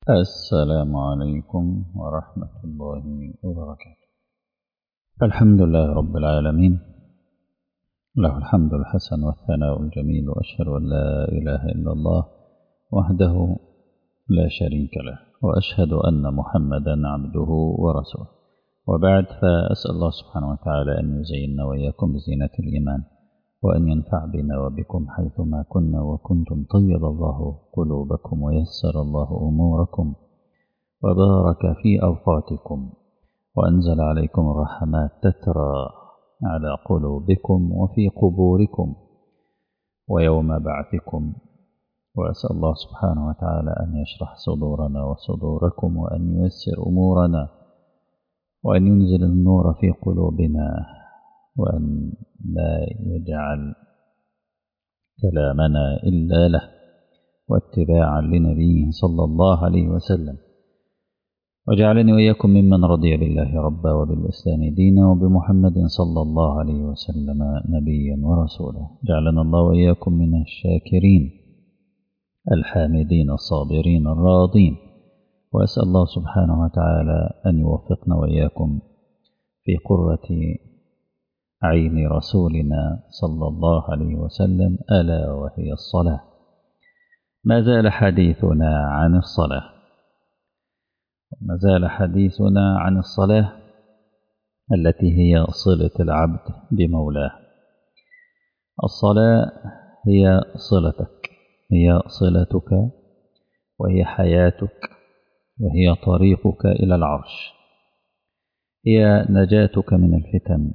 السلام عليكم ورحمة الله وبركاته الحمد لله رب العالمين له الحمد الحسن والثناء الجميل وأشهد أن لا إله إلا الله وحده لا شريك له وأشهد أن محمدا عبده ورسوله وبعد فأسأل الله سبحانه وتعالى أن يزيننا وإياكم بزينة الإيمان وأن ينفع بنا وبكم حيثما كنا وكنتم طيب الله قلوبكم ويسر الله أموركم وبارك في أوقاتكم وأنزل عليكم الرحمات تترى على قلوبكم وفي قبوركم ويوم بعثكم وأسأل الله سبحانه وتعالى أن يشرح صدورنا وصدوركم وأن ييسر أمورنا وأن ينزل النور في قلوبنا وأن لا يجعل كلامنا إلا له واتباعا لنبيه صلى الله عليه وسلم وجعلني وإياكم ممن رضي بالله ربا وبالإسلام دينا وبمحمد صلى الله عليه وسلم نبيا ورسولا جعلنا الله وإياكم من الشاكرين الحامدين الصابرين الراضين وأسأل الله سبحانه وتعالى أن يوفقنا وإياكم في قرة عين رسولنا صلى الله عليه وسلم ألا وهي الصلاة ما زال حديثنا عن الصلاة ما زال حديثنا عن الصلاة التي هي صلة العبد بمولاه الصلاة هي صلتك هي صلتك وهي حياتك وهي طريقك إلى العرش هي نجاتك من الفتن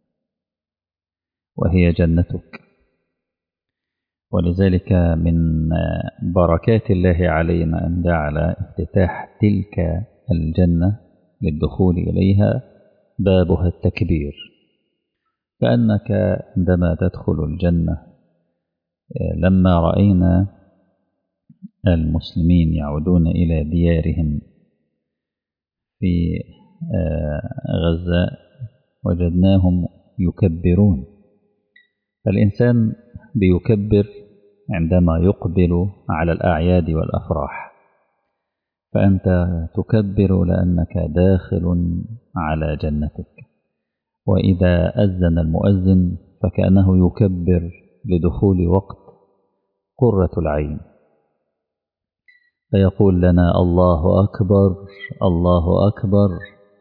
وهي جنتك ولذلك من بركات الله علينا أن جعل افتتاح تلك الجنة للدخول إليها بابها التكبير كأنك عندما تدخل الجنة لما رأينا المسلمين يعودون إلى ديارهم في غزة وجدناهم يكبرون فالإنسان بيكبر عندما يقبل على الأعياد والأفراح فأنت تكبر لأنك داخل على جنتك وإذا أذن المؤذن فكأنه يكبر لدخول وقت قرة العين فيقول لنا الله أكبر الله أكبر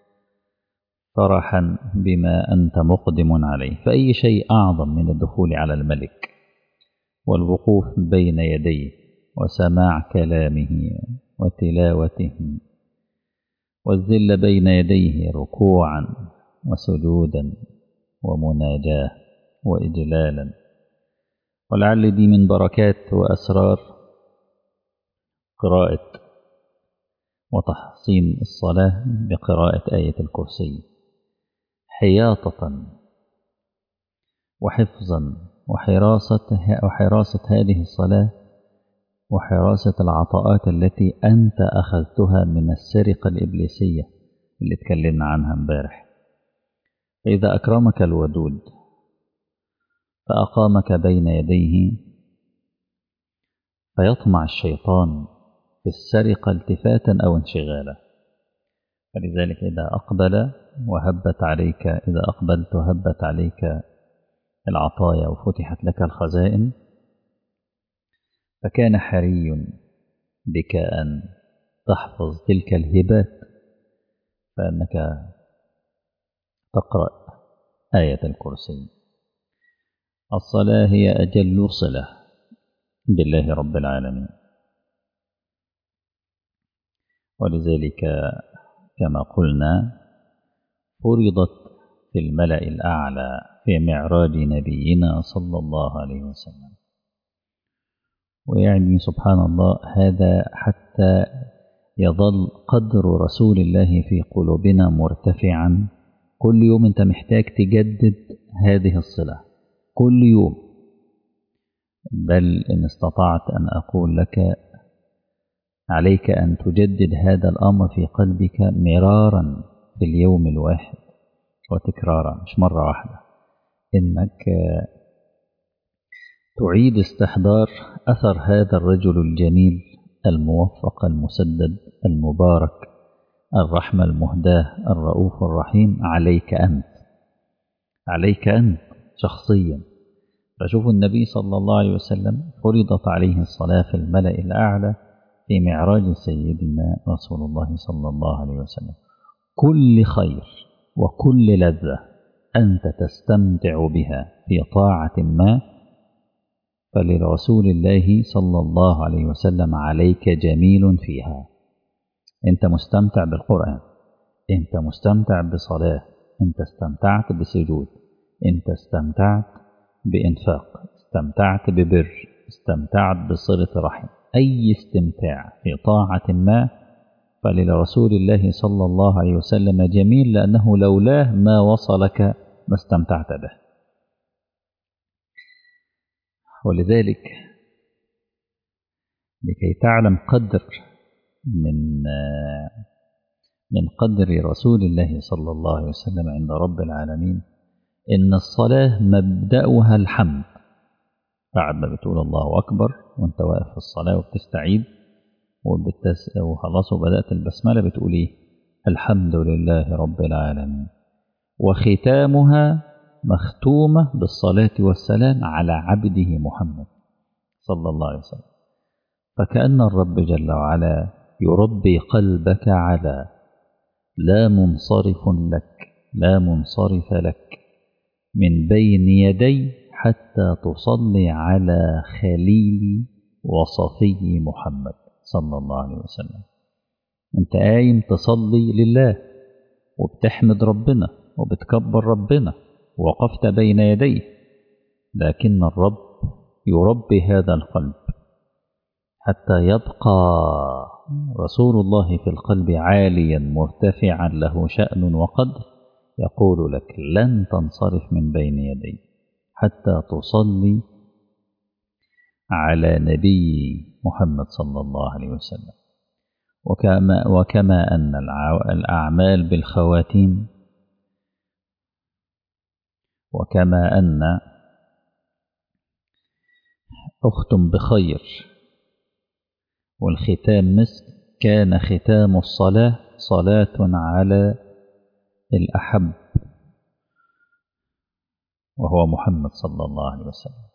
فرحا بما أنت مقدم عليه فأي شيء أعظم من الدخول على الملك والوقوف بين يديه وسماع كلامه وتلاوته والذل بين يديه ركوعا وسجودا ومناجاه وإجلالا ولعل دي من بركات وأسرار قراءة وتحصين الصلاة بقراءة آية الكرسي حياطة وحفظا وحراسة, وحراسة هذه الصلاة وحراسة العطاءات التي أنت أخذتها من السرقة الإبليسية اللي اتكلمنا عنها امبارح فإذا أكرمك الودود فأقامك بين يديه فيطمع الشيطان في السرقة التفاتا أو انشغالا فلذلك إذا أقبل وهبت عليك إذا أقبلت وهبت عليك العطايا وفتحت لك الخزائن فكان حري بك أن تحفظ تلك الهبات فأنك تقرأ آية الكرسي الصلاة هي أجل صلة بالله رب العالمين ولذلك كما قلنا فرضت في الملأ الأعلى في معراج نبينا صلى الله عليه وسلم ويعني سبحان الله هذا حتى يظل قدر رسول الله في قلوبنا مرتفعا كل يوم انت محتاج تجدد هذه الصلة كل يوم بل إن استطعت أن أقول لك عليك أن تجدد هذا الأمر في قلبك مرارا في اليوم الواحد وتكرارا مش مرة واحدة إنك تعيد استحضار أثر هذا الرجل الجميل الموفق المسدد المبارك الرحمة المهداة الرؤوف الرحيم عليك أنت عليك أنت شخصيا فشوفوا النبي صلى الله عليه وسلم فرضت عليه الصلاة في الملأ الأعلى في معراج سيدنا رسول الله صلى الله عليه وسلم كل خير وكل لذة أنت تستمتع بها في طاعة ما فلرسول الله صلى الله عليه وسلم عليك جميل فيها أنت مستمتع بالقرآن أنت مستمتع بصلاة أنت استمتعت بسجود أنت استمتعت بإنفاق استمتعت ببر استمتعت بصلة رحم أي استمتاع في طاعة ما فلرسول الله صلى الله عليه وسلم جميل لأنه لولاه ما وصلك ما استمتعت به ولذلك لكي تعلم قدر من من قدر رسول الله صلى الله عليه وسلم عند رب العالمين إن الصلاة مبدأها الحمد بعد ما بتقول الله أكبر وانت واقف في الصلاة وبتستعيد وبتس... وخلاص وبدأت البسملة بتقول إيه الحمد لله رب العالمين وختامها مختومة بالصلاة والسلام على عبده محمد صلى الله عليه وسلم فكأن الرب جل وعلا يربي قلبك على لا منصرف لك لا منصرف لك من بين يدي حتى تصلي على خليل وصفي محمد صلى الله عليه وسلم انت قايم تصلي لله وبتحمد ربنا وبتكبر ربنا وقفت بين يديه لكن الرب يربي هذا القلب حتى يبقى رسول الله في القلب عاليا مرتفعا له شأن وقدر يقول لك لن تنصرف من بين يدي حتى تصلي على نبي محمد صلى الله عليه وسلم وكما, وكما أن الأعمال بالخواتيم وكما أن أختم بخير والختام مسك كان ختام الصلاة صلاة على الأحب وهو محمد صلى الله عليه وسلم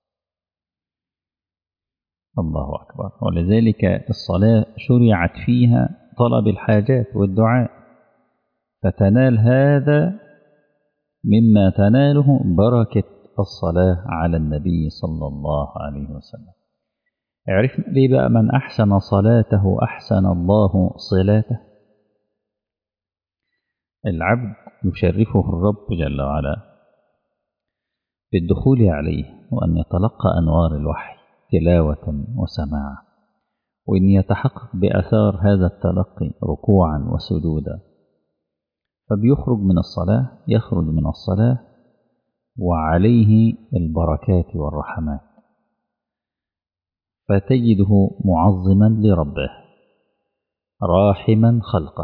الله أكبر ولذلك الصلاة شرعت فيها طلب الحاجات والدعاء فتنال هذا مما تناله بركة الصلاة على النبي صلى الله عليه وسلم عرفنا ليه بقى من أحسن صلاته أحسن الله صلاته العبد يشرفه الرب جل وعلا بالدخول عليه وأن يتلقى أنوار الوحي تلاوة وسماعا وأن يتحقق بأثار هذا التلقي ركوعا وسجودا فبيخرج من الصلاة يخرج من الصلاة وعليه البركات والرحمات فتجده معظما لربه راحما خلقه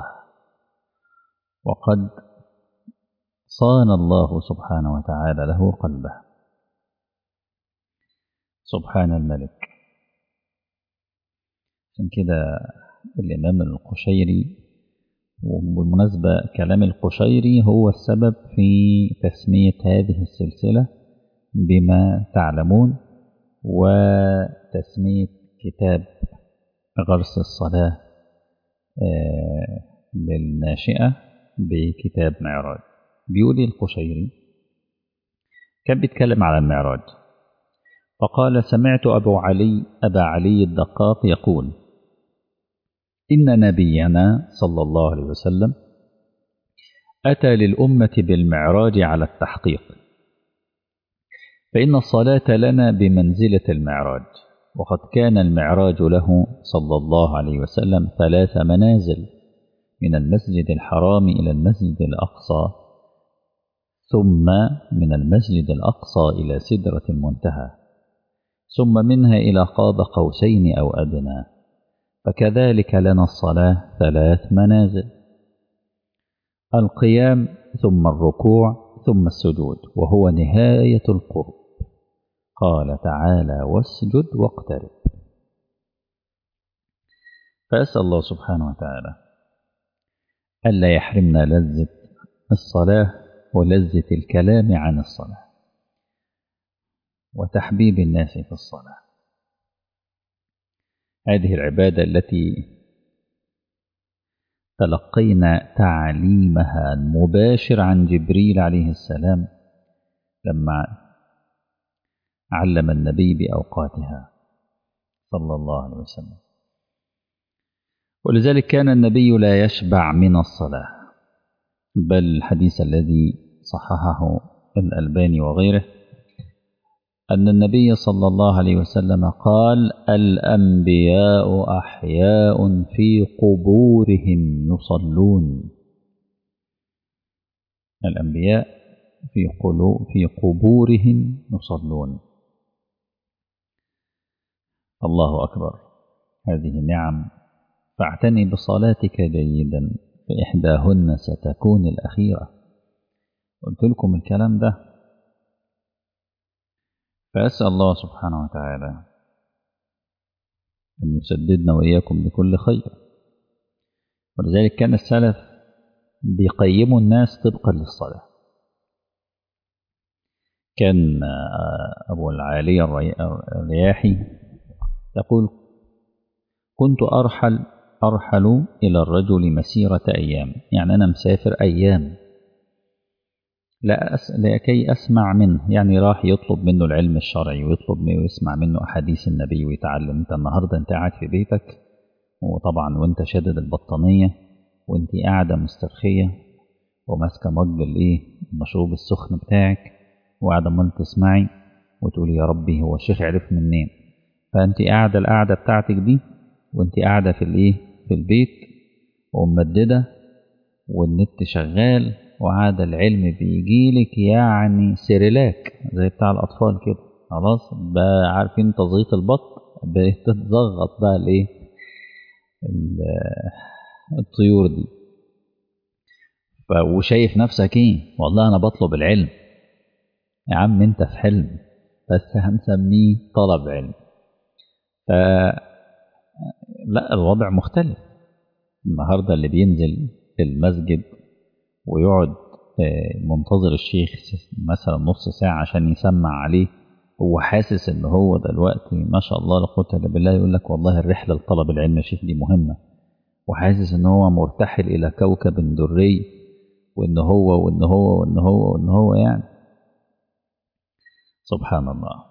وقد صان الله سبحانه وتعالى له قلبه سبحان الملك عشان كده الإمام القشيري وبالمناسبة كلام القشيري هو السبب في تسمية هذه السلسلة بما تعلمون وتسمية كتاب غرس الصلاة للناشئة بكتاب معراج بيقول القشيري كان بيتكلم على المعراج فقال سمعت أبو علي أبا علي الدقاق يقول إن نبينا صلى الله عليه وسلم أتى للأمة بالمعراج على التحقيق فإن الصلاة لنا بمنزلة المعراج وقد كان المعراج له صلى الله عليه وسلم ثلاث منازل من المسجد الحرام إلى المسجد الأقصى ثم من المسجد الأقصى إلى سدرة المنتهى ثم منها إلى قاب قوسين أو أدنى فكذلك لنا الصلاة ثلاث منازل القيام ثم الركوع ثم السجود وهو نهاية القرب قال تعالى واسجد واقترب فأسأل الله سبحانه وتعالى ألا يحرمنا لذة الصلاة ولذة الكلام عن الصلاة وتحبيب الناس في الصلاة هذه العبادة التي تلقينا تعليمها المباشر عن جبريل عليه السلام لما علم النبي بأوقاتها صلى الله عليه وسلم ولذلك كان النبي لا يشبع من الصلاة بل الحديث الذي صححه الألباني وغيره أن النبي صلى الله عليه وسلم قال الأنبياء أحياء في قبورهم يصلون الأنبياء في في قبورهم يصلون الله أكبر هذه نعم فاعتني بصلاتك جيدا فإحداهن ستكون الأخيرة قلت لكم الكلام ده فأسأل الله سبحانه وتعالى أن يسددنا وإياكم لكل خير ولذلك كان السلف بيقيموا الناس طبقا للصلاة كان أبو العالية الرياحي يقول كنت أرحل أرحل إلى الرجل مسيرة أيام يعني أنا مسافر أيام لا أس... لكي أسمع منه يعني راح يطلب منه العلم الشرعي ويطلب منه ويسمع منه أحاديث النبي ويتعلم أنت النهاردة أنت قاعد في بيتك وطبعا وأنت شادد البطانية وأنت قاعدة مسترخية وماسكة مج الإيه المشروب السخن بتاعك وقاعدة أمال تسمعي وتقولي يا ربي هو الشيخ عرف منين فأنت قاعدة القعدة بتاعتك دي وأنت قاعدة في الإيه في البيت وممددة والنت شغال وعاد العلم بيجيلك يعني سيريلاك زي بتاع الأطفال كده خلاص بقى عارفين تزغيط البط بتتزغط بقى الايه الطيور دي وشايف نفسك ايه والله انا بطلب العلم يا عم انت في حلم بس هنسميه طلب علم ف لا الوضع مختلف النهارده اللي بينزل المسجد ويقعد منتظر الشيخ مثلا نص ساعة عشان يسمع عليه هو حاسس ان هو دلوقتي ما شاء الله لا قوة الا بالله يقول لك والله الرحلة لطلب العلم يا شيخ دي مهمة وحاسس ان هو مرتحل الى كوكب دري وان هو وان هو وان هو وان هو يعني سبحان الله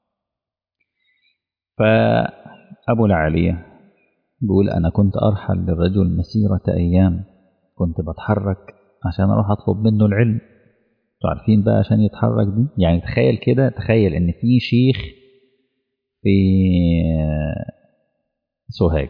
فأبو العالية بيقول أنا كنت أرحل للرجل مسيرة أيام كنت بتحرك عشان أروح أطلب منه العلم انتوا عارفين بقى عشان يتحرك دي يعني تخيل كده تخيل إن في شيخ في سوهاج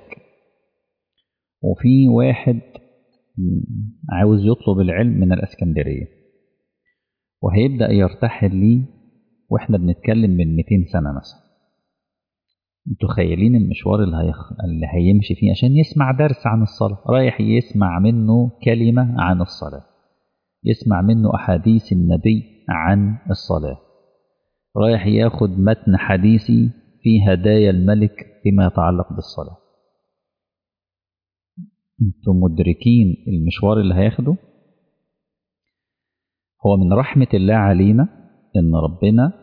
وفي واحد عاوز يطلب العلم من الاسكندرية وهيبدأ يرتحل ليه واحنا بنتكلم من 200 سنة مثلا انتوا خيالين المشوار اللي, هيخ... اللي هيمشي فيه عشان يسمع درس عن الصلاة رايح يسمع منه كلمة عن الصلاة يسمع منه أحاديث النبي عن الصلاة رايح ياخد متن حديثي في هدايا الملك فيما يتعلق بالصلاة انتم مدركين المشوار اللي هياخده هو من رحمة الله علينا ان ربنا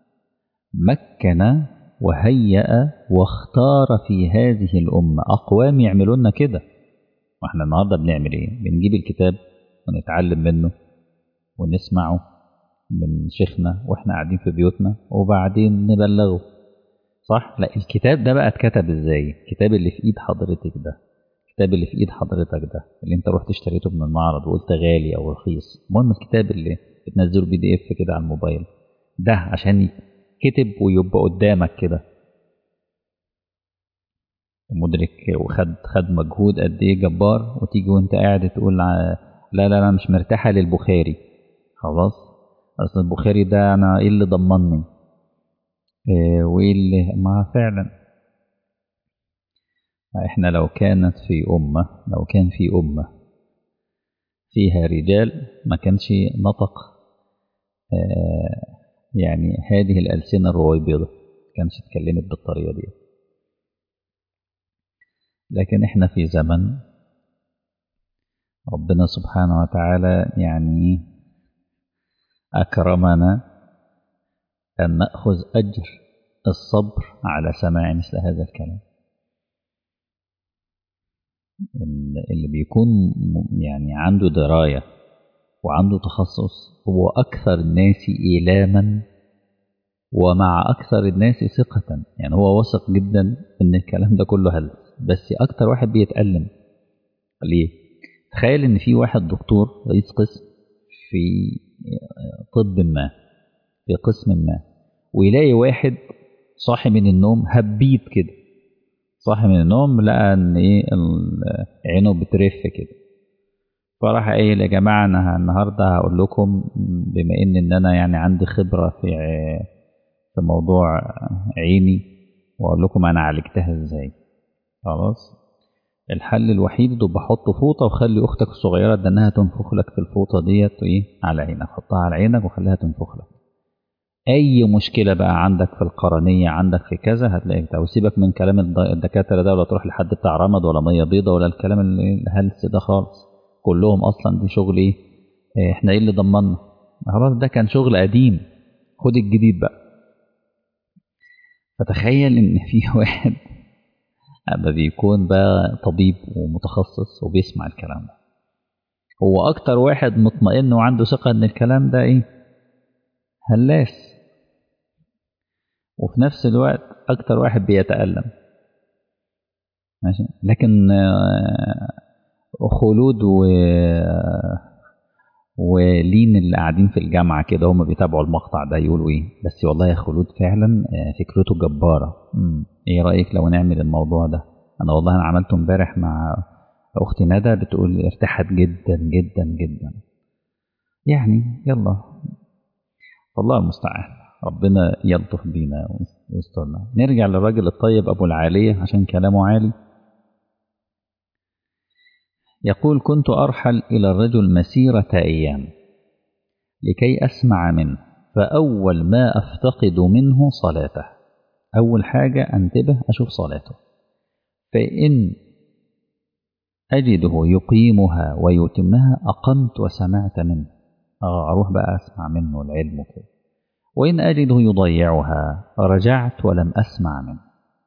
مكن وهيأ واختار في هذه الأمة أقوام يعملوا لنا كده واحنا النهاردة بنعمل ايه بنجيب الكتاب ونتعلم منه ونسمعه من شيخنا واحنا قاعدين في بيوتنا وبعدين نبلغه صح لا الكتاب ده بقى اتكتب ازاي الكتاب اللي في ايد حضرتك ده الكتاب اللي في ايد حضرتك ده اللي انت رحت اشتريته من المعرض وقلت غالي او رخيص المهم الكتاب اللي بتنزله بي دي اف كده على الموبايل ده عشان كتب ويبقى قدامك كده مدرك وخد خد مجهود قد ايه جبار وتيجي وانت قاعد تقول لا لا لا مش مرتاحه للبخاري خلاص اصل البخاري ده انا ايه اللي ضمني إيه وايه اللي ما فعلا احنا لو كانت في امه لو كان في امه فيها رجال ما كانش نطق آه يعني هذه الألسنة الرويبضة كانش اتكلمت بالطريقة دي لكن احنا في زمن ربنا سبحانه وتعالى يعني أكرمنا أن نأخذ أجر الصبر على سماع مثل هذا الكلام اللي بيكون يعني عنده دراية وعنده تخصص هو أكثر الناس إيلاما ومع أكثر الناس ثقة يعني هو واثق جدا إن الكلام ده كله هلس بس أكتر واحد بيتألم ليه؟ تخيل إن في واحد دكتور رئيس قسم في طب ما في قسم ما ويلاقي واحد صاحي من النوم هبيت كده صاحي من النوم لقى ان ايه عينه بترف كده فراح قايل يا جماعه انا النهارده هقول لكم بما ان ان انا يعني عندي خبره في في موضوع عيني واقول لكم انا عالجتها ازاي خلاص الحل الوحيد ده بحط فوطه وخلي اختك الصغيره ده انها تنفخ لك في الفوطه ديت وايه على عينك حطها على عينك وخليها تنفخ لك اي مشكله بقى عندك في القرنيه عندك في كذا هتلاقي بتاع وسيبك من كلام الدكاتره ده ولا تروح لحد بتاع رمد ولا ميه بيضه ولا الكلام الهلس ده خالص كلهم اصلا دي شغل ايه احنا ايه اللي ضمننا خلاص ده كان شغل قديم خد الجديد بقى فتخيل ان في واحد أما بيكون بقى طبيب ومتخصص وبيسمع الكلام ده هو أكتر واحد مطمئن وعنده ثقة إن الكلام ده إيه هلاس وفي نفس الوقت أكتر واحد بيتألم ماشي لكن خلود و ولين اللي قاعدين في الجامعة كده هم بيتابعوا المقطع ده يقولوا ايه بس والله يا خلود فعلا فكرته جبارة مم. ايه رأيك لو نعمل الموضوع ده انا والله انا عملته امبارح مع اختي ندى بتقول ارتاحت جدا جدا جدا يعني يلا والله المستعان ربنا يلطف بينا ويسترنا نرجع للراجل الطيب ابو العالية عشان كلامه عالي يقول كنت أرحل إلى الرجل مسيرة أيام لكي أسمع منه فأول ما أفتقد منه صلاته أول حاجة أنتبه أشوف صلاته فإن أجده يقيمها ويتمها أقمت وسمعت منه أروح بقى أسمع منه العلم كده وإن أجده يضيعها رجعت ولم أسمع منه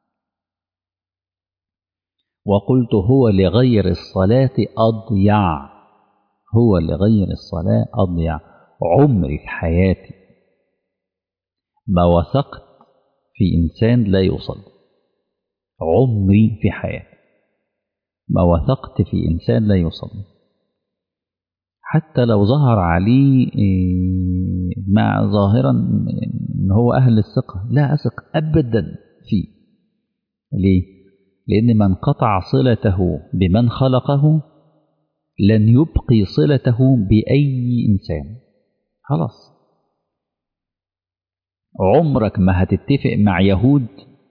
وقلت هو لغير الصلاة أضيع هو لغير الصلاة أضيع عمري في حياتي ما وثقت في إنسان لا يصلي عمري في حياتي ما وثقت في إنسان لا يصلي حتى لو ظهر عليه مع ظاهرا ان هو اهل الثقه لا اثق ابدا فيه ليه لأن من قطع صلته بمن خلقه لن يبقي صلته بأي إنسان خلاص عمرك ما هتتفق مع يهود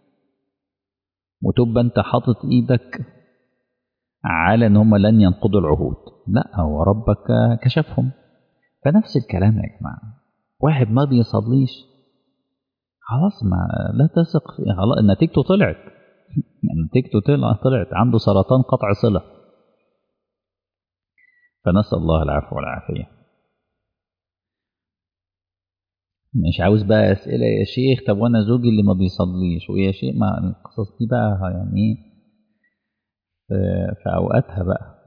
وتبقى أنت حاطط إيدك على أن هم لن ينقضوا العهود لا هو ربك كشفهم فنفس الكلام يا جماعة واحد ما بيصليش خلاص ما لا تثق فيه خلاص نتيجته طلعت نتيجته طلعت عنده سرطان قطع صلة فنسأل الله العفو والعافية مش عاوز بقى أسئلة يا شيخ طب وأنا زوجي اللي ما بيصليش ويا شيخ ما القصص دي بقى يعني إيه في أوقاتها بقى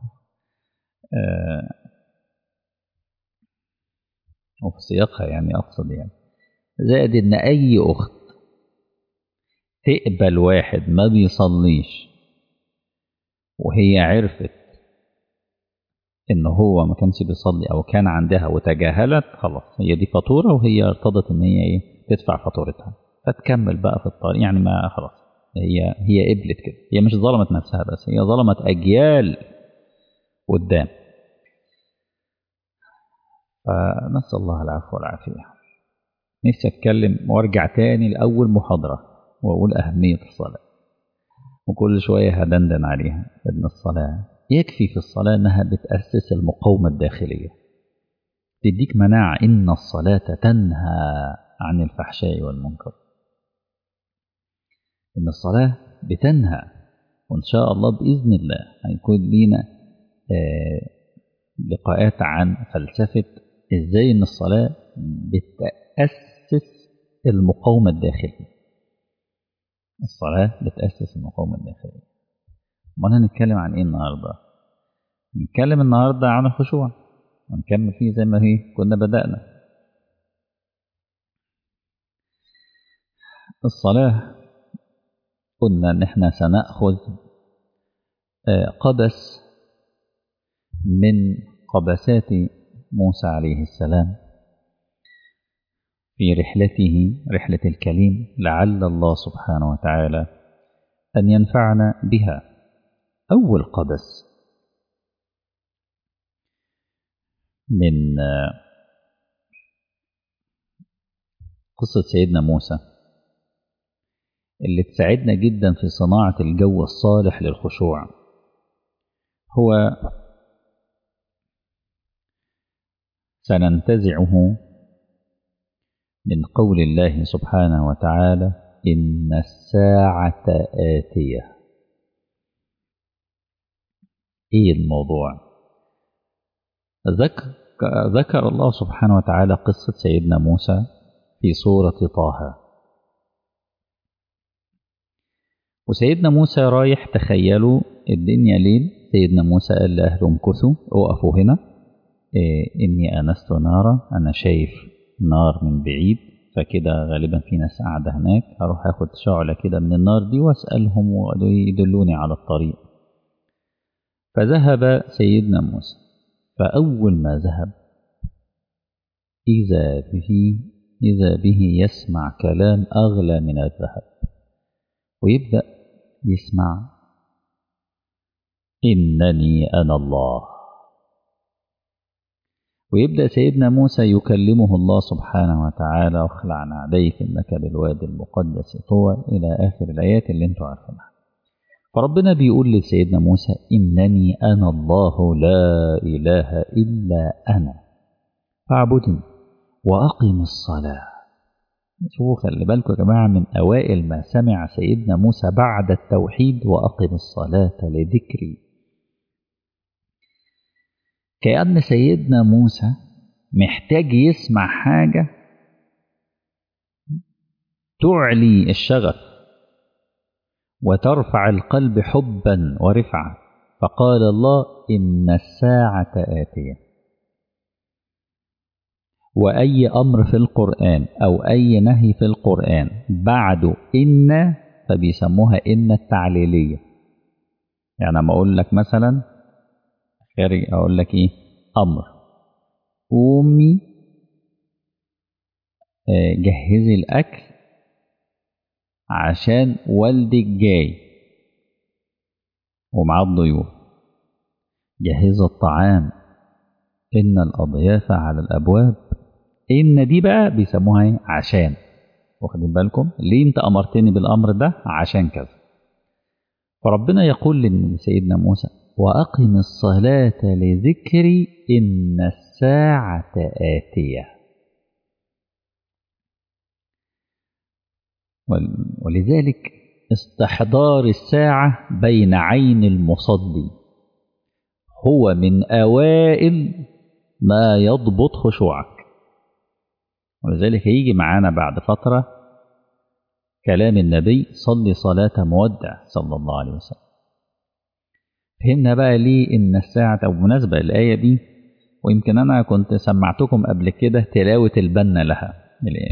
وفي سياقها يعني أقصد يعني زائد إن أي أخت تقبل واحد ما بيصليش وهي عرفت ان هو ما كانش بيصلي او كان عندها وتجاهلت خلاص هي دي فاتوره وهي ارتضت ان هي ايه تدفع فاتورتها فتكمل بقى في الطريق يعني ما خلاص هي هي قبلت كده هي مش ظلمت نفسها بس هي ظلمت اجيال قدام فنسال الله العفو والعافيه نفسي اتكلم وارجع تاني لاول محاضره وأقول أهمية الصلاة وكل شوية هدندن عليها إن الصلاة يكفي في الصلاة أنها بتأسس المقاومة الداخلية تديك مناعة إن الصلاة تنهى عن الفحشاء والمنكر إن الصلاة بتنهى وإن شاء الله بإذن الله هيكون لينا آه لقاءات عن فلسفة إزاي إن الصلاة بتأسس المقاومة الداخلية الصلاة بتأسس المقاومة الداخلية أمال هنتكلم عن إيه النهاردة؟ نتكلم النهاردة عن الخشوع ونكمل فيه زي ما هي كنا بدأنا الصلاة قلنا إن إحنا سنأخذ قبس من قبسات موسى عليه السلام في رحلته رحلة الكليم لعل الله سبحانه وتعالى أن ينفعنا بها أول قبس من قصة سيدنا موسى اللي تساعدنا جدا في صناعة الجو الصالح للخشوع هو سننتزعه من قول الله سبحانه وتعالى إن الساعة آتية إيه الموضوع ذكر, ذكر الله سبحانه وتعالى قصة سيدنا موسى في سورة طه وسيدنا موسى رايح تخيلوا الدنيا ليل سيدنا موسى قال لأهله امكثوا وقفوا هنا إيه إني آنست نارا أنا شايف نار من بعيد فكده غالبا في ناس قاعدة هناك هروح أخد شعلة كده من النار دي وأسألهم ويدلوني على الطريق فذهب سيدنا موسى فأول ما ذهب إذا به إذا به يسمع كلام أغلى من الذهب ويبدأ يسمع إنني أنا الله ويبدأ سيدنا موسى يكلمه الله سبحانه وتعالى واخلع عليك إنك بالوادي المقدس طوى إلى آخر الآيات اللي انتوا عارفينها فربنا بيقول لسيدنا موسى إنني أنا الله لا إله إلا أنا فاعبدني وأقم الصلاة شوفوا خلي بالكم يا جماعة من أوائل ما سمع سيدنا موسى بعد التوحيد وأقم الصلاة لذكري كأن سيدنا موسى محتاج يسمع حاجة تعلي الشغف وترفع القلب حبا ورفعة فقال الله إن الساعة آتية وأي أمر في القرآن أو أي نهي في القرآن بعد إن فبيسموها إن التعليلية يعني لما أقول لك مثلا خارج أقول لك إيه أمر قومي جهزي الأكل عشان والدك جاي ومعاه الضيوف جهز الطعام إن الأضياف على الأبواب إن دي بقى بيسموها إيه؟ عشان واخدين بالكم ليه أنت أمرتني بالأمر ده عشان كذا فربنا يقول لسيدنا موسى وأقم الصلاة لذكري إن الساعة آتية ولذلك استحضار الساعة بين عين المصلي هو من أوائل ما يضبط خشوعك ولذلك هيجي معانا بعد فترة كلام النبي صلي صلاة مودع صلى الله عليه وسلم فهمنا بقى ليه إن الساعة أو مناسبة الآية دي ويمكن أنا كنت سمعتكم قبل كده تلاوة البنا لها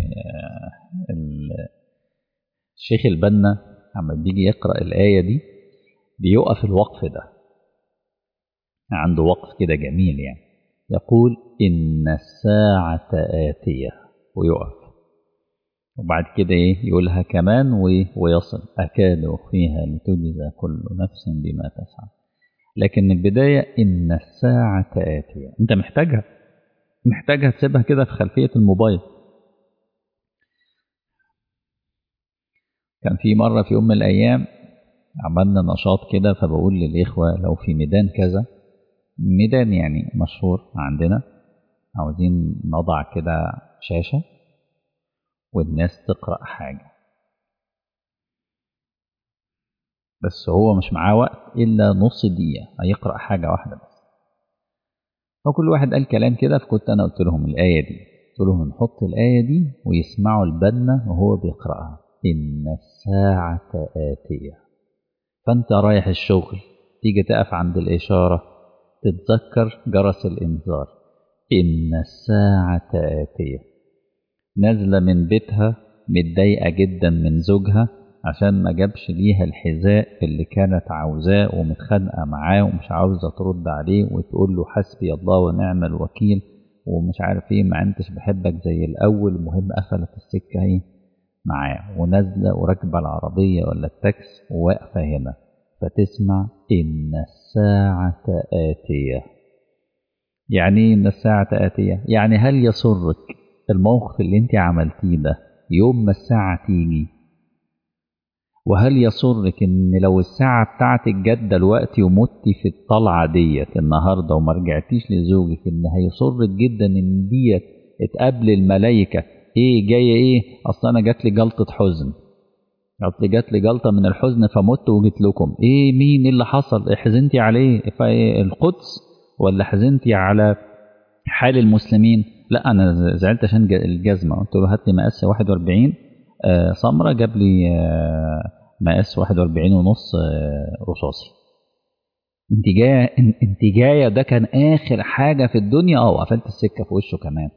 الشيخ البنا عما بيجي يقرأ الآية دي بيقف الوقف ده عنده وقف كده جميل يعني يقول إن الساعة آتية ويقف وبعد كده إيه يقولها كمان ويصل أكاد أخفيها لتجزى كل نفس بما تسعى لكن البداية إن الساعة آتية أنت محتاجها محتاجها تسيبها كده في خلفية الموبايل كان في مرة في يوم من الأيام عملنا نشاط كده فبقول للإخوة لو في ميدان كذا ميدان يعني مشهور عندنا عاوزين نضع كده شاشة والناس تقرأ حاجة بس هو مش معاه وقت إلا نص دقيقة هيقرأ حاجة واحدة بس فكل واحد قال كلام كده فكنت أنا قلت لهم الآية دي قلت لهم نحط الآية دي ويسمعوا البنا وهو بيقرأها إن الساعة آتية فأنت رايح الشغل تيجي تقف عند الإشارة تتذكر جرس الإنذار إن الساعة آتية نازلة من بيتها متضايقة جدا من زوجها عشان ما جابش ليها الحذاء اللي كانت عاوزاه ومتخانقة معاه ومش عاوزة ترد عليه وتقول له حسبي الله ونعم الوكيل ومش عارف ايه ما انتش بحبك زي الأول المهم قفلت السكة ايه معاه ونازلة وراكبة العربية ولا التاكس وواقفة هنا فتسمع إن الساعة آتية يعني إيه إن الساعة آتية يعني هل يسرك الموقف اللي انت عملتيه ده يوم ما الساعة تيجي وهل يسرك ان لو الساعة بتاعتك جت دلوقتي ومتي في الطلعة ديت النهاردة وما رجعتيش لزوجك ان هيسرك جدا ان ديت اتقابل الملايكة ايه جاية ايه اصل انا جات لي جلطة حزن اصل جات لي جلطة من الحزن فمت وجيت لكم ايه مين اللي حصل حزنتي عليه القدس ولا حزنتي على حال المسلمين لا انا زعلت عشان الجزمة قلت له هات لي مقاس 41 آه سمرة جاب لي آه مقاس 41 ونص آه رصاصي انت جايه انت جايه ده كان اخر حاجه في الدنيا اه وقفلت السكه في وشه كمان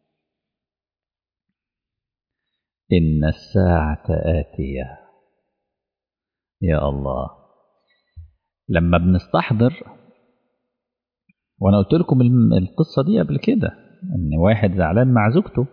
ان الساعه اتيه يا الله لما بنستحضر وانا قلت لكم القصه دي قبل كده ان واحد زعلان مع زوجته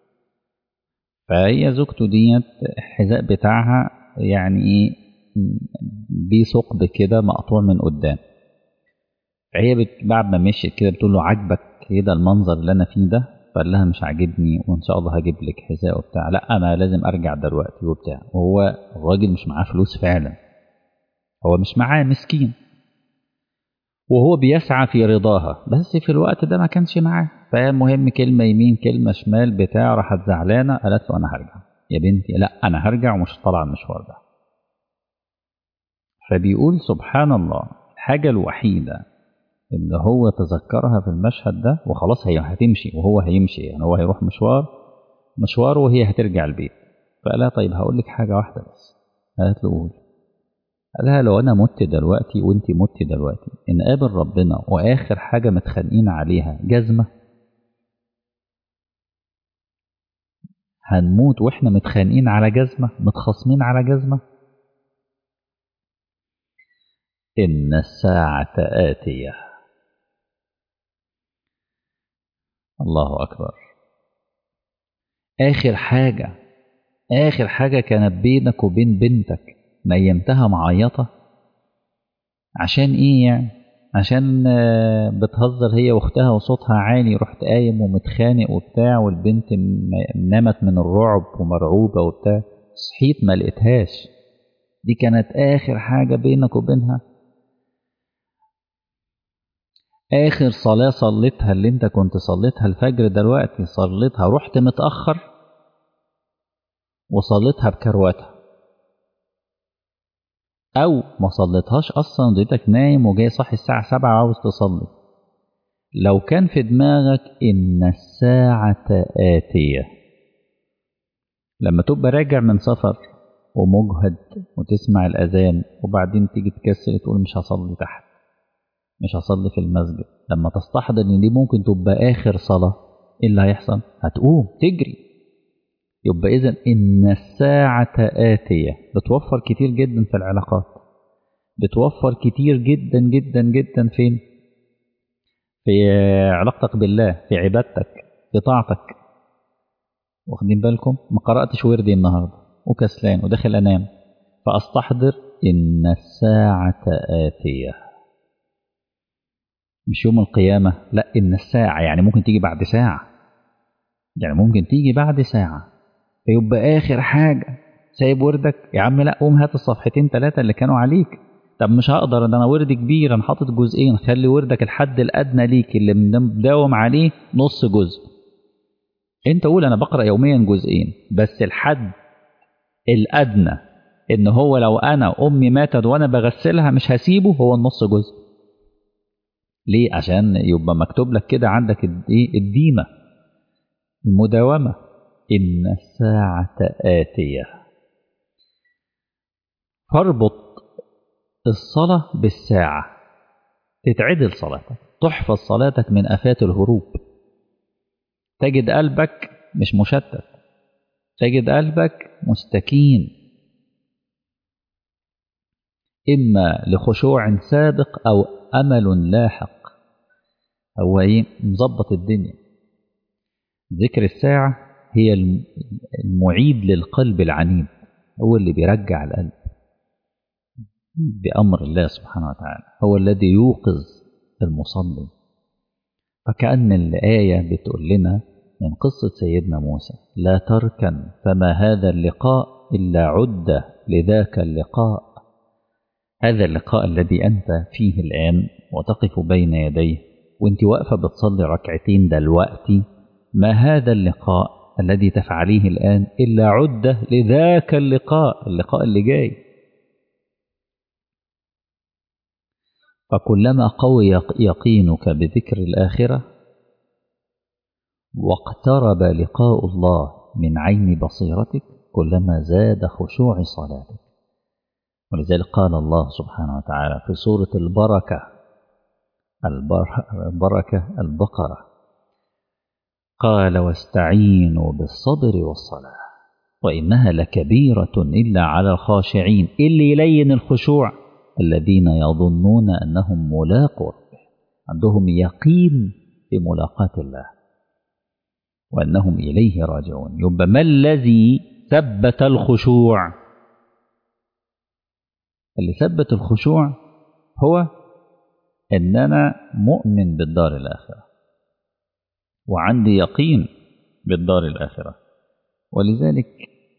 فهي زوجته ديت الحذاء بتاعها يعني ايه ليه ثقب كده مقطوع من قدام فهي بت... بعد ما مشيت كده بتقول له عاجبك كده المنظر اللي انا فيه ده فقال لها مش عاجبني وان شاء الله هجيب لك حذاء وبتاع لا انا لازم ارجع دلوقتي وبتاع وهو الراجل مش معاه فلوس فعلا هو مش معاه مسكين وهو بيسعى في رضاها بس في الوقت ده ما كانش معاه فالمهم كلمة يمين كلمة شمال بتاع راحت زعلانة قالت له أنا هرجع يا بنتي لا أنا هرجع ومش طالعة المشوار ده فبيقول سبحان الله الحاجة الوحيدة اللي هو تذكرها في المشهد ده وخلاص هي هتمشي وهو هيمشي يعني هو هيروح مشوار مشوار وهي هترجع البيت فقال طيب هقول لك حاجة واحدة بس قالت له قول قالها لو انا مت دلوقتي وانت مت دلوقتي ان قابل ربنا واخر حاجه متخانقين عليها جزمه هنموت واحنا متخانقين على جزمه متخاصمين على جزمه ان الساعه اتيه الله اكبر اخر حاجه اخر حاجه كانت بينك وبين بنتك نيمتها معيطة عشان ايه يعني عشان بتهزر هي واختها وصوتها عالي رحت قايم ومتخانق وبتاع والبنت نامت من الرعب ومرعوبة وبتاع صحيت ما لقيتهاش دي كانت آخر حاجة بينك وبينها آخر صلاة صليتها اللي انت كنت صليتها الفجر دلوقتي صليتها رحت متأخر وصليتها بكرواتها أو ما صليتهاش أصلا وديتك نايم وجاي صاحي الساعة سبعة وعاوز تصلي لو كان في دماغك إن الساعة آتية لما تبقى راجع من سفر ومجهد وتسمع الأذان وبعدين تيجي تكسل تقول مش هصلي تحت مش هصلي في المسجد لما تستحضر إن دي ممكن تبقى آخر صلاة إيه اللي هيحصل؟ هتقوم تجري يبقى إذا إن الساعة آتية بتوفر كتير جدا في العلاقات بتوفر كتير جدا جدا جدا فين؟ في علاقتك بالله في عبادتك في طاعتك واخدين بالكم؟ ما قرأتش وردي النهاردة وكسلان وداخل أنام فأستحضر إن الساعة آتية مش يوم القيامة لا إن الساعة يعني ممكن تيجي بعد ساعة يعني ممكن تيجي بعد ساعة فيبقى آخر حاجة سايب وردك يا عم لا قوم هات الصفحتين ثلاثة اللي كانوا عليك طب مش هقدر ده أنا وردي كبير أنا حاطط جزئين خلي وردك الحد الأدنى ليك اللي مداوم عليه نص جزء أنت قول أنا بقرأ يوميا جزئين بس الحد الأدنى ان هو لو انا امي ماتت وانا بغسلها مش هسيبه هو النص جزء ليه عشان يبقى مكتوب لك كده عندك ايه الديمه المداومه ان الساعه اتيه فاربط الصلاه بالساعه تتعدل صلاتك تحفظ صلاتك من افات الهروب تجد قلبك مش مشتت تجد قلبك مستكين إما لخشوع سابق أو أمل لاحق هو إيه مظبط الدنيا ذكر الساعة هي المعيد للقلب العنيد هو اللي بيرجع القلب بأمر الله سبحانه وتعالى هو الذي يوقظ المصلي فكأن الآية بتقول لنا من قصة سيدنا موسى لا تركن فما هذا اللقاء إلا عدة لذاك اللقاء هذا اللقاء الذي أنت فيه الآن وتقف بين يديه وانت واقفة بتصلي ركعتين دلوقتي ما هذا اللقاء الذي تفعليه الآن إلا عدة لذاك اللقاء اللقاء اللي جاي فكلما قوي يقينك بذكر الآخرة واقترب لقاء الله من عين بصيرتك كلما زاد خشوع صلاتك ولذلك قال الله سبحانه وتعالى في سورة البركة البركة البقرة قال واستعينوا بالصبر والصلاة وإنها لكبيرة إلا على الخاشعين اللي يلين الخشوع الذين يظنون أنهم ملاقوا عندهم يقين في ملاقاة الله وأنهم إليه راجعون يبقى ما الذي ثبت الخشوع اللي ثبت الخشوع هو ان انا مؤمن بالدار الاخره وعندي يقين بالدار الاخره ولذلك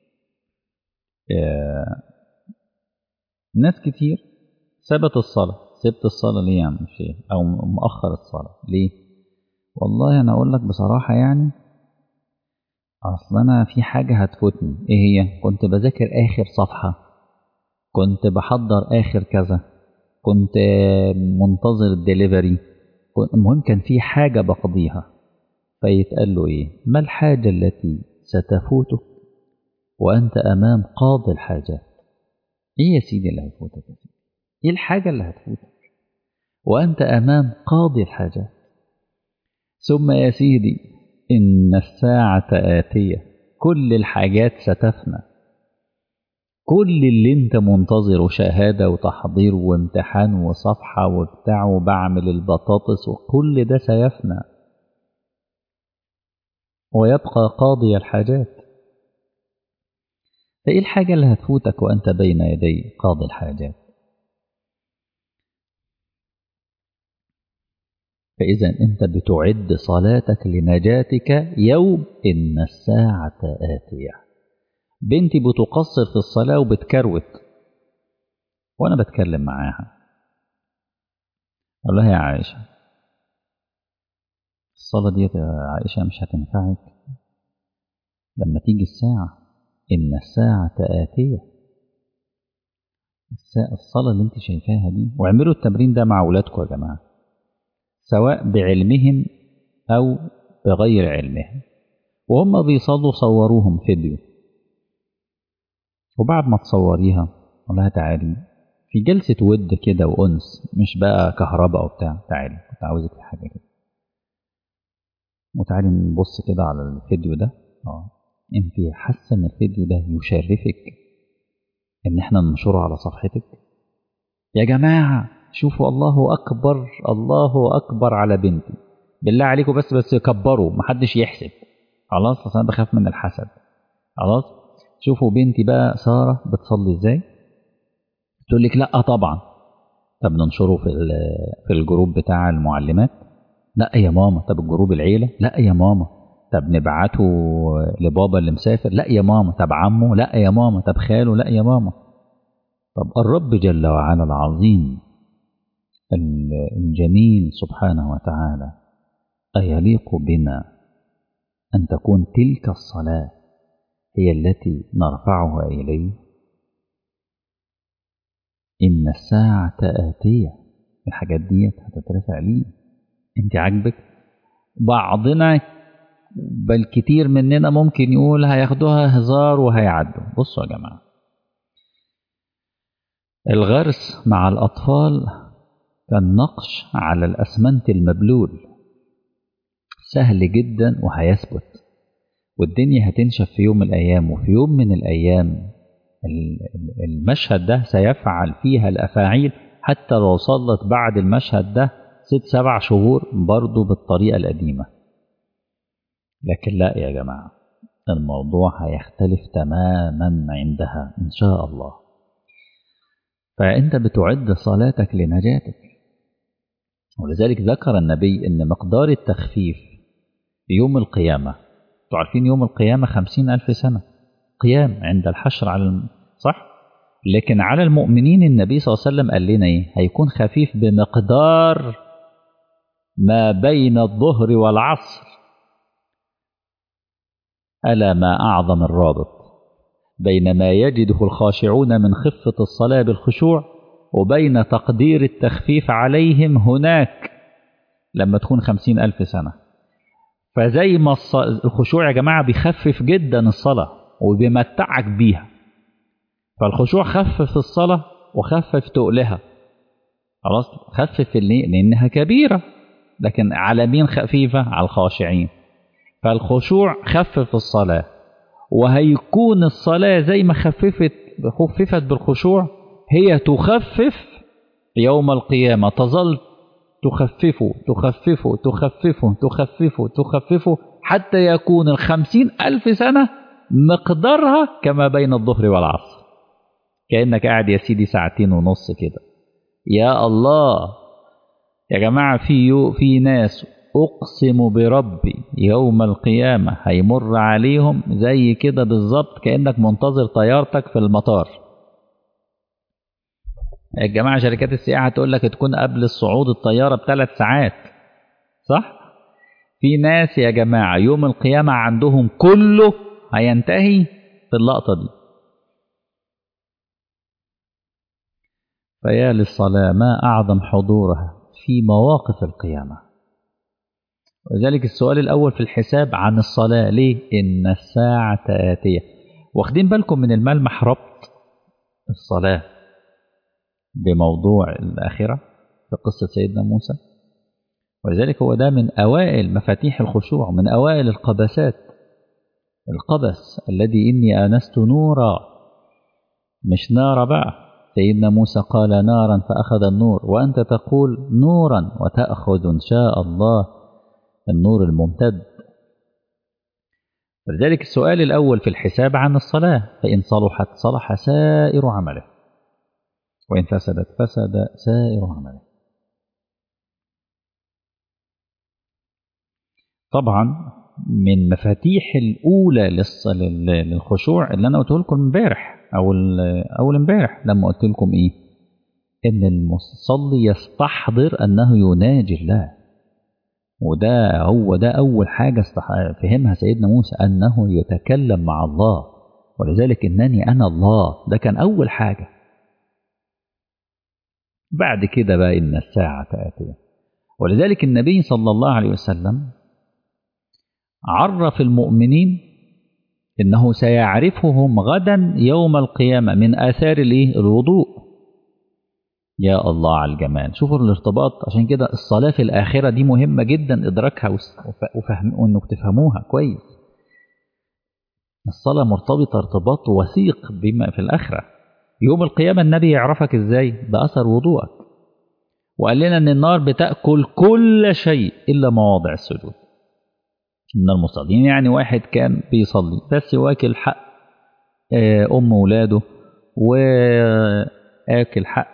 ناس كتير سابت الصلاه سبت الصلاه ليه يا عم الشيخ او مؤخر الصلاه ليه والله انا اقول لك بصراحه يعني اصل انا في حاجه هتفوتني ايه هي كنت بذاكر اخر صفحه كنت بحضر اخر كذا كنت منتظر الدليفري المهم كان في حاجة بقضيها فيتقال له ايه ما الحاجة التي ستفوتك وانت امام قاضي الحاجات ايه يا سيدي اللي هيفوتك يا سيدي ايه الحاجة اللي هتفوتك وانت امام قاضي الحاجات ثم يا سيدي ان الساعة آتية كل الحاجات ستفنى كل اللي انت منتظره شهادة وتحضير وامتحان وصفحة وبتاع وبعمل البطاطس وكل ده سيفنى ويبقى قاضي الحاجات فايه الحاجة اللي هتفوتك وانت بين يدي قاضي الحاجات فإذا أنت بتعد صلاتك لنجاتك يوم إن الساعة آتية بنتي بتقصر في الصلاة وبتكروت وأنا بتكلم معاها أقول لها يا عائشة الصلاة دي يا عائشة مش هتنفعك لما تيجي الساعة إن الساعة آتية الصلاة اللي انت شايفاها دي واعملوا التمرين ده مع أولادكم يا جماعة سواء بعلمهم أو بغير علمهم وهم بيصلوا صوروهم فيديو وبعد ما تصوريها قول لها تعالي في جلسة ود كده وأنس مش بقى كهرباء وبتاع تعالي كنت عاوزك في حاجة كده وتعالي نبص كده على الفيديو ده اه انت حاسة ان الفيديو ده يشرفك ان احنا ننشره على صفحتك يا جماعة شوفوا الله أكبر الله أكبر على بنتي بالله عليكم بس بس كبروا محدش يحسب خلاص أصل أنا بخاف من الحسد خلاص شوفوا بنتي بقى سارة بتصلي ازاي تقول لك لا طبعا طب ننشره في في الجروب بتاع المعلمات لا يا ماما طب الجروب العيلة لا يا ماما طب نبعته لبابا اللي مسافر لا يا ماما طب عمه لا يا ماما طب خاله لا يا ماما طب الرب جل وعلا العظيم الجميل سبحانه وتعالى أيليق بنا أن تكون تلك الصلاة هي التي نرفعها إليه إن الساعة آتية الحاجات ديت هتترفع ليه انت عاجبك بعضنا بل كتير مننا ممكن يقول هياخدوها هزار وهيعدوا بصوا يا جماعة الغرس مع الأطفال كالنقش على الأسمنت المبلول سهل جدا وهيثبت والدنيا هتنشف في يوم من الأيام وفي يوم من الأيام المشهد ده سيفعل فيها الأفاعيل حتى لو صلت بعد المشهد ده ست سبع شهور برضه بالطريقة القديمة لكن لا يا جماعة الموضوع هيختلف تماما عندها إن شاء الله فأنت بتعد صلاتك لنجاتك ولذلك ذكر النبي أن مقدار التخفيف يوم القيامة تعرفين يوم القيامة خمسين ألف سنة قيام عند الحشر على الم... صح لكن على المؤمنين النبي صلى الله عليه وسلم قال لنا ايه هيكون خفيف بمقدار ما بين الظهر والعصر ألا ما أعظم الرابط بين ما يجده الخاشعون من خفة الصلاة بالخشوع وبين تقدير التخفيف عليهم هناك لما تكون خمسين ألف سنة فزي ما الخشوع يا جماعة بيخفف جدا الصلاة وبيمتعك بيها فالخشوع خفف الصلاة وخفف تقلها خلاص خفف اللي لأنها كبيرة لكن على مين خفيفة على الخاشعين فالخشوع خفف الصلاة وهيكون الصلاة زي ما خففت خففت بالخشوع هي تخفف يوم القيامة تظل تخففه تخففه تخففه تخففه تخففه حتى يكون الخمسين ألف سنة مقدارها كما بين الظهر والعصر كأنك قاعد يا سيدي ساعتين ونص كده يا الله يا جماعة في في ناس أقسم بربي يوم القيامة هيمر عليهم زي كده بالظبط كأنك منتظر طيارتك في المطار الجماعة شركات السياحة تقول لك تكون قبل الصعود الطيارة بثلاث ساعات صح؟ في ناس يا جماعة يوم القيامة عندهم كله هينتهي في اللقطة دي فيا للصلاة ما أعظم حضورها في مواقف القيامة ولذلك السؤال الأول في الحساب عن الصلاة ليه؟ إن الساعة آتية واخدين بالكم من الملمح ربط الصلاة بموضوع الآخرة في قصة سيدنا موسى ولذلك هو ده من أوائل مفاتيح الخشوع من أوائل القبسات القبس الذي إني آنست نورا مش نار بقى سيدنا موسى قال نارا فأخذ النور وأنت تقول نورا وتأخذ إن شاء الله النور الممتد ولذلك السؤال الأول في الحساب عن الصلاة فإن صلحت صلح سائر عمله وإن فسدت فسد سائر عمله طبعا من مفاتيح الأولى للخشوع اللي أنا قلت لكم امبارح أو أول امبارح لما قلت لكم إيه؟ إن المصلي يستحضر أنه يناجي الله وده هو ده أول حاجة فهمها سيدنا موسى أنه يتكلم مع الله ولذلك إنني أنا الله ده كان أول حاجة بعد كده بقى إن الساعة آتية ولذلك النبي صلى الله عليه وسلم عرف المؤمنين إنه سيعرفهم غدا يوم القيامة من آثار الإيه؟ الوضوء يا الله على الجمال شوفوا الارتباط عشان كده الصلاة في الآخرة دي مهمة جدا إدراكها وفهم وإنك تفهموها كويس الصلاة مرتبطة ارتباط وثيق بما في الآخرة يوم القيامة النبي يعرفك إزاي بأثر وضوءك وقال لنا إن النار بتأكل كل شيء إلا مواضع السجود من المصلين يعني واحد كان بيصلي بس واكل حق أم ولاده وآكل حق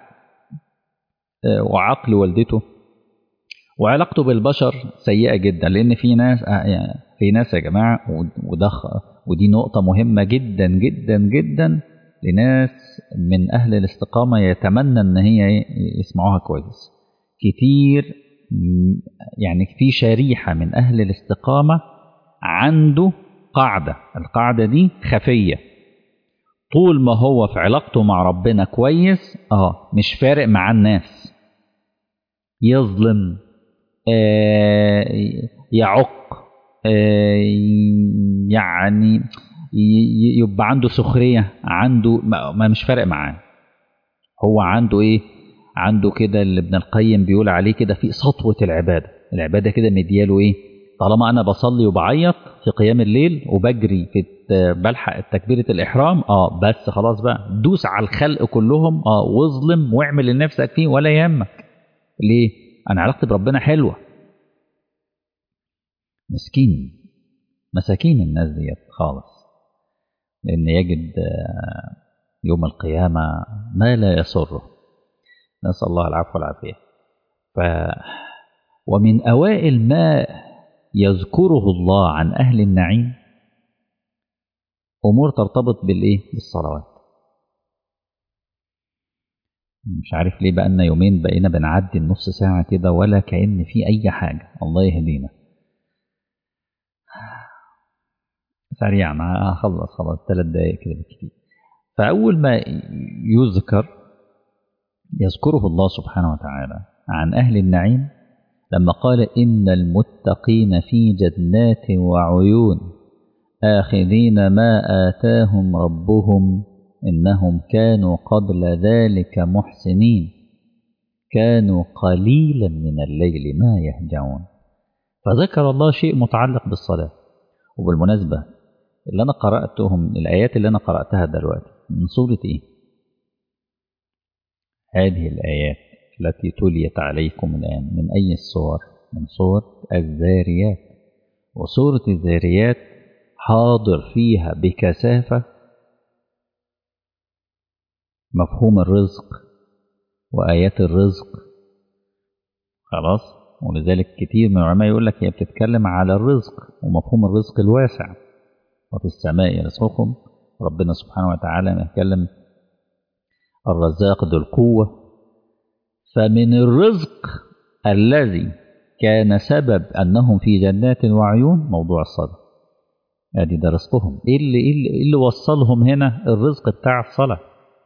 وعقل والدته وعلاقته بالبشر سيئة جدا لأن في ناس يعني في ناس يا جماعة وده ودي نقطة مهمة جدا جدا جدا لناس من أهل الاستقامة يتمنى إن هي يسمعوها كويس كتير يعني في شريحة من أهل الاستقامة عنده قاعدة القاعدة دي خفية طول ما هو في علاقته مع ربنا كويس اه مش فارق مع الناس يظلم آه يعق آه يعني يبقى عنده سخرية عنده ما مش فارق معاه هو عنده ايه عنده كده اللي ابن القيم بيقول عليه كده في سطوة العبادة العبادة كده مدياله ايه طالما انا بصلي وبعيط في قيام الليل وبجري في بلحق تكبيرة الإحرام اه بس خلاص بقى دوس على الخلق كلهم اه واظلم واعمل لنفسك فيه ولا يهمك ليه؟ أنا علاقتي بربنا حلوة مسكين مساكين الناس ديت خالص لأن يجد يوم القيامة ما لا يسره نسأل الله العفو والعافية ف ومن أوائل ما يذكره الله عن أهل النعيم أمور ترتبط بالإيه؟ بالصلوات مش عارف ليه بقالنا يومين بقينا بنعدي النص ساعة كده ولا كأن في أي حاجة الله يهدينا سريعا هخلص خلاص ثلاث دقايق كده بالكتير فأول ما يذكر يذكره الله سبحانه وتعالى عن أهل النعيم لما قال إن المتقين في جنات وعيون آخذين ما آتاهم ربهم إنهم كانوا قبل ذلك محسنين كانوا قليلا من الليل ما يهجعون فذكر الله شيء متعلق بالصلاة وبالمناسبة اللي أنا قرأتهم الآيات اللي أنا قرأتها دلوقتي من سورة إيه؟ هذه الآيات التي تليت عليكم الآن من أي الصور؟ من سورة الذاريات وسورة الذاريات حاضر فيها بكثافة مفهوم الرزق وآيات الرزق خلاص ولذلك كتير من العلماء يقول لك هي بتتكلم على الرزق ومفهوم الرزق الواسع وفي السماء رزقكم ربنا سبحانه وتعالى يتكلم الرزاق ذو القوة فمن الرزق الذي كان سبب أنهم في جنات وعيون موضوع الصلاة ادي ده رزقهم ايه اللي, إيه اللي وصلهم هنا الرزق بتاع الصلاة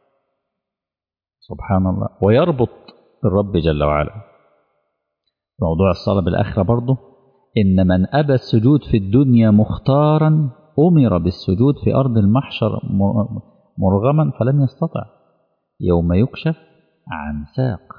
سبحان الله ويربط الرب جل وعلا موضوع الصلاة بالآخرة برضه إن من أبى السجود في الدنيا مختارا أمر بالسجود في أرض المحشر مرغما فلم يستطع يوم يكشف عن ساق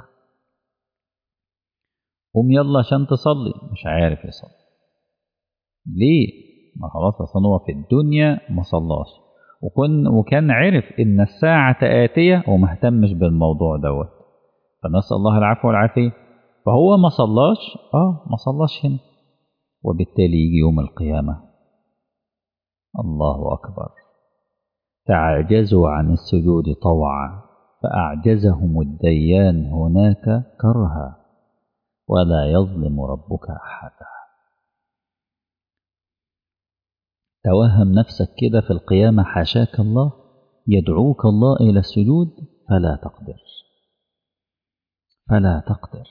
قوم يلا عشان تصلي مش عارف يصلي ليه ما خلاص اصلا هو في الدنيا ما صلاش وكن وكان عرف ان الساعة آتية وما اهتمش بالموضوع دوت فنسأل الله العفو والعافية فهو ما صلاش اه ما صلاش هنا وبالتالي يجي يوم القيامة الله أكبر تعجزوا عن السجود طوعا فأعجزهم الديان هناك كرها ولا يظلم ربك أحدا توهم نفسك كده في القيامة حاشاك الله يدعوك الله إلى السجود فلا تقدر فلا تقدر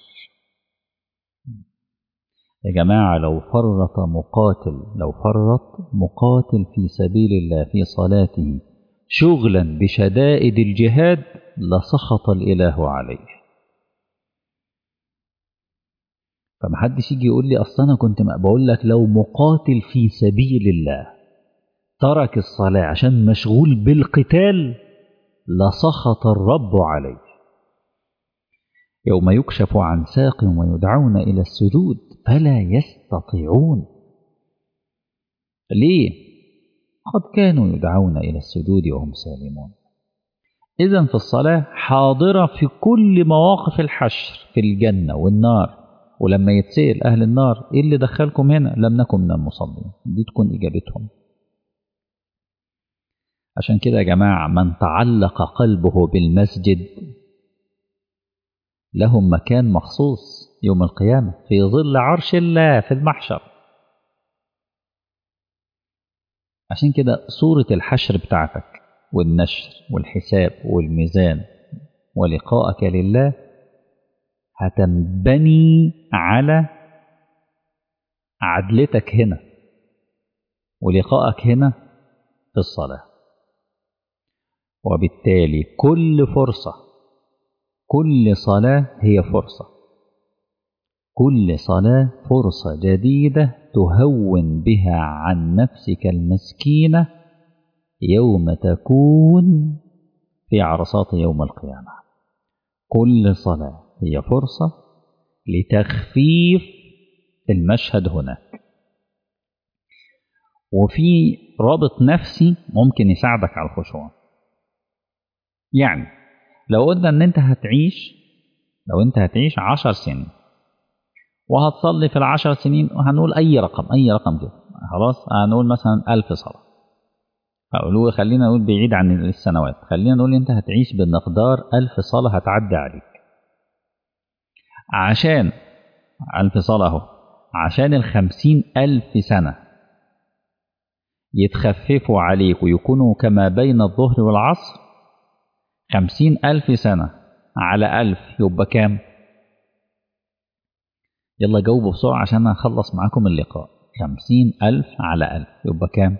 يا جماعة لو فرط مقاتل لو فرط مقاتل في سبيل الله في صلاته شغلا بشدائد الجهاد لسخط الإله عليه فمحدش يجي يقول لي أصل أنا كنت بقول لك لو مقاتل في سبيل الله ترك الصلاة عشان مشغول بالقتال لسخط الرب عليه يوم يكشف عن ساق ويدعون إلى السجود فلا يستطيعون ليه؟ قد كانوا يدعون إلى السجود وهم سالمون إذا في الصلاة حاضرة في كل مواقف الحشر في الجنة والنار ولما يتسأل أهل النار إيه اللي دخلكم هنا لم نكن من المصلين دي تكون إجابتهم عشان كده يا جماعة من تعلق قلبه بالمسجد لهم مكان مخصوص يوم القيامة في ظل عرش الله في المحشر عشان كده صورة الحشر بتاعتك والنشر والحساب والميزان ولقائك لله هتنبني على عدلتك هنا ولقائك هنا في الصلاة وبالتالي كل فرصة كل صلاة هي فرصة كل صلاة فرصة جديدة تهون بها عن نفسك المسكينة يوم تكون في عرصات يوم القيامة كل صلاة هي فرصة لتخفيف المشهد هناك وفي رابط نفسي ممكن يساعدك على الخشوع يعني لو قلنا ان انت هتعيش لو انت هتعيش عشر سنين وهتصلي في العشر سنين هنقول اي رقم اي رقم كده خلاص هنقول مثلا ألف صلاة أقول خلينا نقول بعيد عن السنوات خلينا نقول انت هتعيش بمقدار ألف صلاة هتعدي عليك عشان ألف صلاة اهو عشان الخمسين ألف سنة يتخففوا عليك ويكونوا كما بين الظهر والعصر خمسين ألف سنة على ألف يبقى كام يلا جاوبوا بسرعة عشان أخلص معاكم اللقاء خمسين ألف على ألف يبقى كام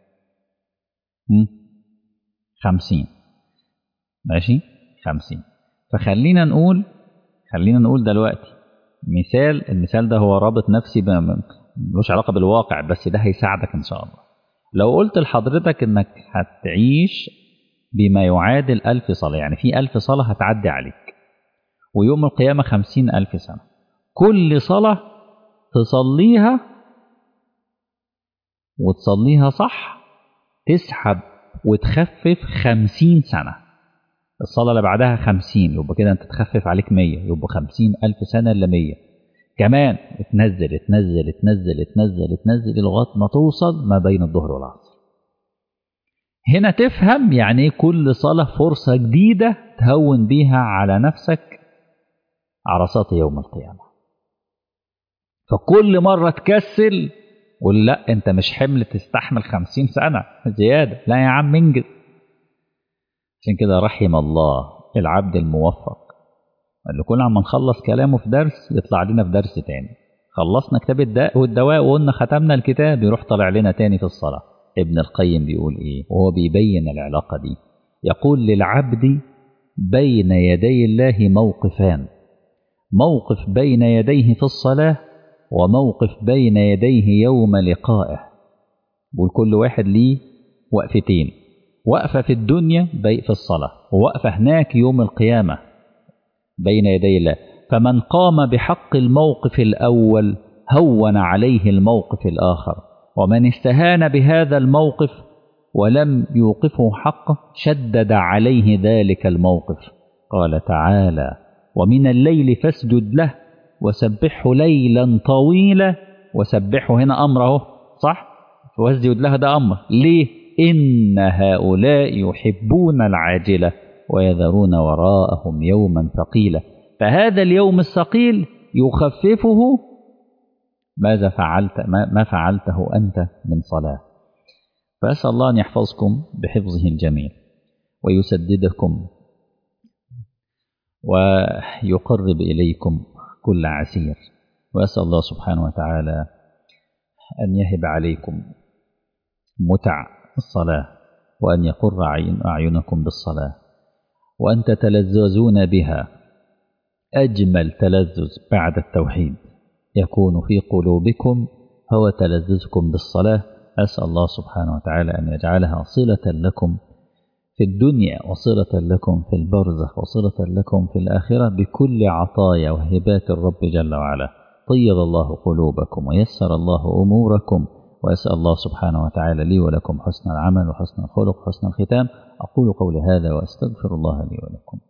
خمسين ماشي خمسين فخلينا نقول خلينا نقول دلوقتي مثال المثال ده هو رابط نفسي ملوش علاقة بالواقع بس ده هيساعدك إن شاء الله لو قلت لحضرتك إنك هتعيش بما يعادل ألف صلاة يعني في ألف صلاة هتعدي عليك ويوم القيامة خمسين ألف سنة كل صلاة تصليها وتصليها صح تسحب وتخفف خمسين سنة الصلاة اللي بعدها خمسين يبقى كده انت تخفف عليك مية يبقى خمسين ألف سنة إلا مية كمان اتنزل اتنزل اتنزل اتنزل اتنزل لغاية ما توصل ما بين الظهر والعصر هنا تفهم يعني ايه كل صلاة فرصة جديدة تهون بيها على نفسك عرصات يوم القيامة فكل مرة تكسل قول لا انت مش حمل تستحمل خمسين سنة زيادة لا يا عم انجز عشان كده رحم الله العبد الموفق اللي كل عم نخلص كلامه في درس يطلع لنا في درس تاني خلصنا كتاب الداء والدواء وقلنا ختمنا الكتاب يروح طالع لنا تاني في الصلاة ابن القيم بيقول ايه وهو بيبين العلاقة دي يقول للعبد بين يدي الله موقفان موقف بين يديه في الصلاة وموقف بين يديه يوم لقائه بيقول كل واحد ليه وقفتين وقفة في الدنيا في الصلاة ووقفة هناك يوم القيامة بين يدي الله فمن قام بحق الموقف الأول هون عليه الموقف الآخر ومن استهان بهذا الموقف ولم يوقفه حقه شدد عليه ذلك الموقف قال تعالى ومن الليل فاسجد له وسبحه ليلا طويلا وسبحه هنا أمره صح واسجد له ده أمر ليه إن هؤلاء يحبون العاجلة ويذرون وراءهم يوما ثقيلا فهذا اليوم الثقيل يخففه ماذا فعلت ما فعلته أنت من صلاة فأسأل الله أن يحفظكم بحفظه الجميل ويسددكم ويقرب إليكم كل عسير وأسأل الله سبحانه وتعالى أن يهب عليكم متع الصلاة وأن يقر أعينكم بالصلاة وأن تتلذذون بها أجمل تلذذ بعد التوحيد يكون في قلوبكم هو تلذذكم بالصلاة أسأل الله سبحانه وتعالى أن يجعلها صلة لكم في الدنيا وصلة لكم في البرزخ وصلة لكم في الآخرة بكل عطايا وهبات الرب جل وعلا طيب الله قلوبكم ويسر الله أموركم وأسأل الله سبحانه وتعالى لي ولكم حسن العمل وحسن الخلق وحسن الختام أقول قولي هذا وأستغفر الله لي ولكم